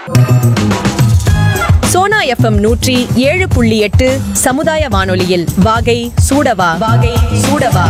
Sona FM நூற்றி ஏழு புள்ளி எட்டு சமுதாய வானொலியில் வாகை சூடவா வாகை சூடவா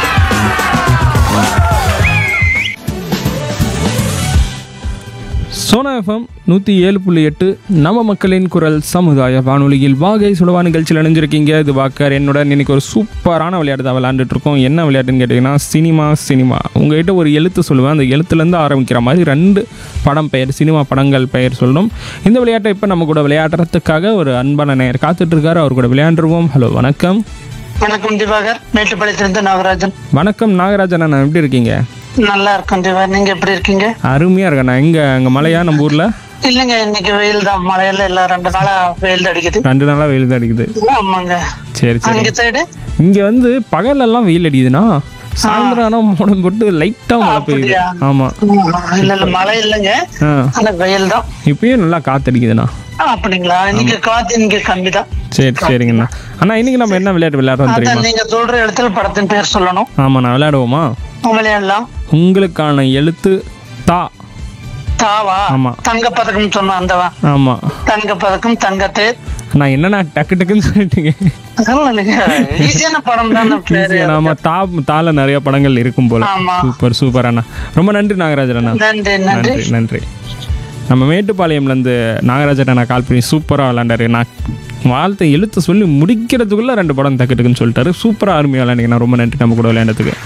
சோனா எஃப்எம் நூற்றி ஏழு புள்ளி எட்டு நம்ம மக்களின் குரல் சமுதாய வானொலியில் வாகை சுடவா நிகழ்ச்சியில் இணைஞ்சிருக்கீங்க இது வாக்கர் என்னோட இன்னைக்கு ஒரு சூப்பரான விளையாட்டு தான் விளையாண்டுட்டு இருக்கோம் என்ன விளையாட்டுன்னு கேட்டிங்கன்னா சினிமா சினிமா உங்ககிட்ட ஒரு எழுத்து சொல்லுவேன் அந்த எழுத்துலேருந்து ஆரம்பிக்கிற மாதிரி ரெண்டு படம் பெயர் சினிமா படங்கள் பெயர் சொல்லணும் இந்த விளையாட்டை இப்போ நம்ம கூட விளையாடுறதுக்காக ஒரு அன்பான நேயர் காத்துட்டு இருக்காரு அவர் கூட விளையாண்டுருவோம் ஹலோ வணக்கம் வணக்கம் திவாகர் மேட்டுப்பாளையத்திலிருந்து நாகராஜன் வணக்கம் நாகராஜன் அண்ணா எப்படி இருக்கீங்க நல்லா இருக்கும் திவாகர் நீங்க எப்படி இருக்கீங்க அருமையாக இருக்கண்ணா எங்கே அங்கே மலையா நம்ம ஊரில் இல்லைங்க இன்னைக்கு வெயில் தான் மழையில இல்ல ரெண்டு நாளா வெயில் அடிக்குது ரெண்டு நாளாக வெயில் தான் அடிக்குது ஆமாங்க சரி சரி அங்க சைடு இங்க வந்து பகலெல்லாம் வெயில் அடிக்குதுன்னா சாயந்தரம் ஆனா மோடம் போட்டு லைட்டா மழை பெய்யுது அப்படியா? ஆமா இல்ல இல்ல மழை இல்லைங்க ஆ ஆனா வெயில் தான் இப்பயும் நல்லா காத்தடிக்குதுண்ணா ஆ, அப்படிங்களா இன்னைக்கு காத்து இங்க கம்மி தான் சரி சரிங்கண்ணா அண்ணா இன்னைக்கு நம்ம என்ன விளையாட்டு விளையாடுறோம் தெரியுமா அதான் நீங்க சொல்ற இடத்துல படத்தின் பேர் சொல்லணும் ஆமாண்ணா விளையாடுவோமா விளையாடலாம் உங்களுக்கான எழுத்து தா தாவா ஆமா. தங்க பதக்கம் சொன்ன அந்தவா ஆமா தங்க பதக்கம் தங்கத்தேர் நான் என்னண்ணா டக்கு டக்குன்னு சொல்லிட்டீங்க அதெல்லாம் இல்லைங்க ஈஸியான படம் தான் பேரு நாம தா தால நிறைய படங்கள் இருக்கும் போல ஆமா. சூப்பர் சூப்பர் அண்ணா ரொம்ப நன்றி நாகராஜன் அண்ணா நன்றி நன்றி நன்றி நன்றி நம்ம மேட்டுப்பாளையம்லேருந்து நாகராஜன் அண்ணா கால் பண்ணி சூப்பராக விளாண்டாரு நான் வாழ்த்தை எழுத்து சொல்லி முடிக்கிறதுக்குள்ளே ரெண்டு படம் தக்கட்டுக்குன்னு சொல்லிட்டாரு சூப்பராக அருமையாக விளையாண்டிங்க ரொம்ப நன்றி நம்ம கூட விளையாண்டதுக்கு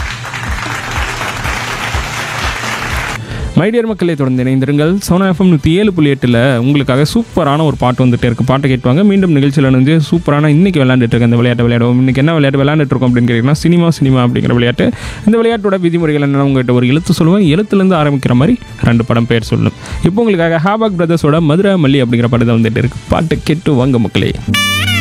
மைடியர் மக்களை தொடர்ந்து இணைந்திருங்கள் சோனா எஃப்எம் நூற்றி ஏழு புள்ளி எட்டில் உங்களுக்காக சூப்பரான ஒரு பாட்டு வந்துட்டே இருக்கு பாட்டை கேட்டுவாங்க மீண்டும் நிகழ்ச்சியில் இருந்து சூப்பரான இன்னைக்கு விளையாண்டுட்டு இருக்க இந்த விளையாட்டு விளையாடுவோம் இன்னைக்கு என்ன விளையாட்டு விளையாண்டுட்டு இருக்கோம் அப்படின்னு கேட்டிங்கன்னா சினிமா சினிமா அப்படிங்கிற விளையாட்டு இந்த விளையாட்டோட விதிமுறைகள் என்ன உங்கள்கிட்ட ஒரு எழுத்து சொல்லுவேன் எழுத்துலேருந்து ஆரம்பிக்கிற மாதிரி ரெண்டு படம் பேர் சொல்லணும் இப்போ உங்களுக்காக ஹாபாக் பிரதர்ஸோட மதுரை மல்லி அப்படிங்கிற படத்தை வந்துட்டு இருக்கு பாட்டு கேட்டு வாங்க மக்களே